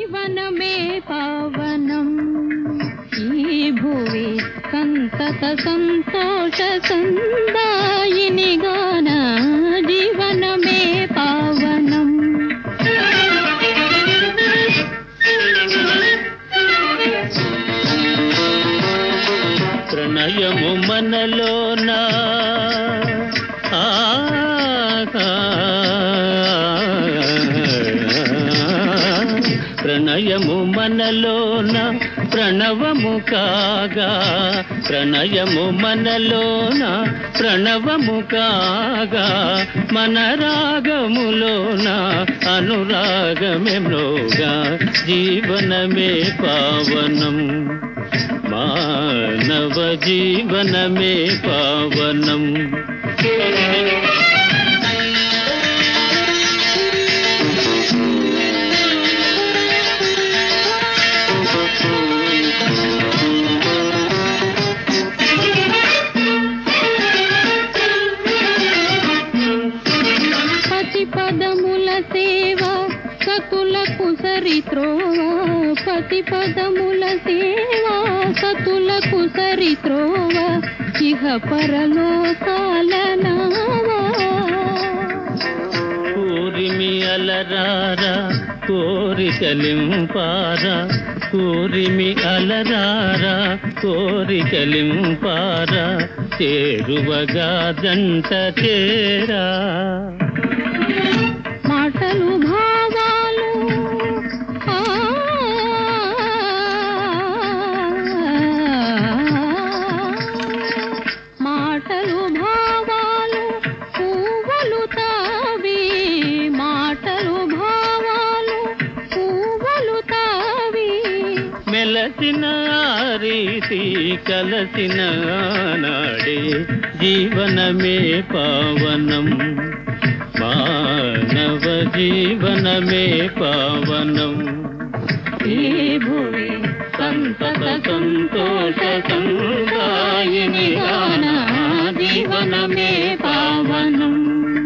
జీవనమే పావనం ఈ భువి సంతత సంతోష సందాయిని గాన జీవనమే పావనం ప్రణయము మనలోన ఆ, ఆ, ప్రణయము మనలోన ప్రణవము కాగా ప్రణయము మనలోన ప్రణవము కాగా మన రాగములోన అనురాగమే మ్రోగా జీవనమే పావనం మానవ జీవనమే పావనం పతి పదముల సేవ సతులకు సరిత్రోవ పతి పదముల సేవ సతులకు సరిత్రోవ ఇహ పరలోకాల నావా కూరిమి అలరారా కోరికలింపారా కూరిమి అలరారా కోరికలింపారా చేరువగా జంట చేరా మాటలు భావాలు ఆ, మాటలు భావాలు పువ్వులు తావి మాటలు భావాలు పువ్వులు తావి మెలసిన ఆ రీతి కలసిన నాడే జీవనమే పావనం మానవ జీవనమే పావనం ఈ భూమి సంతత సంతోష సందాయిని గాన జీవనమే పావనం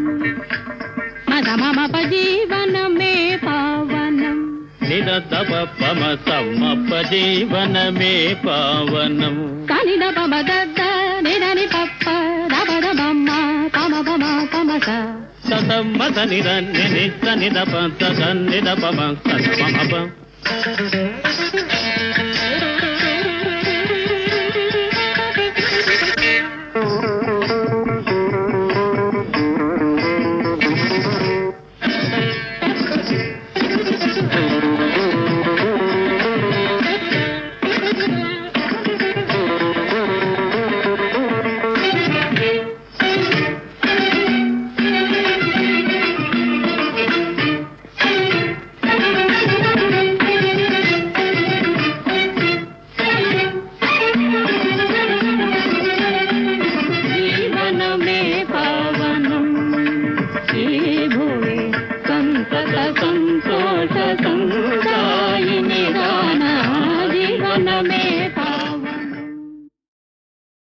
మద మమ జీవనమే పావనం నిరతప పమ సమ్మప్ప జీవనమే పావనం కనిద పమ దద్ద నిదని పప్ప దబ దబమ్మ పమ పమ పమస సతమ్మత నిర నినిత నిదప సద నిదపమ సదమప జీవనమే పావనం ఈ భూ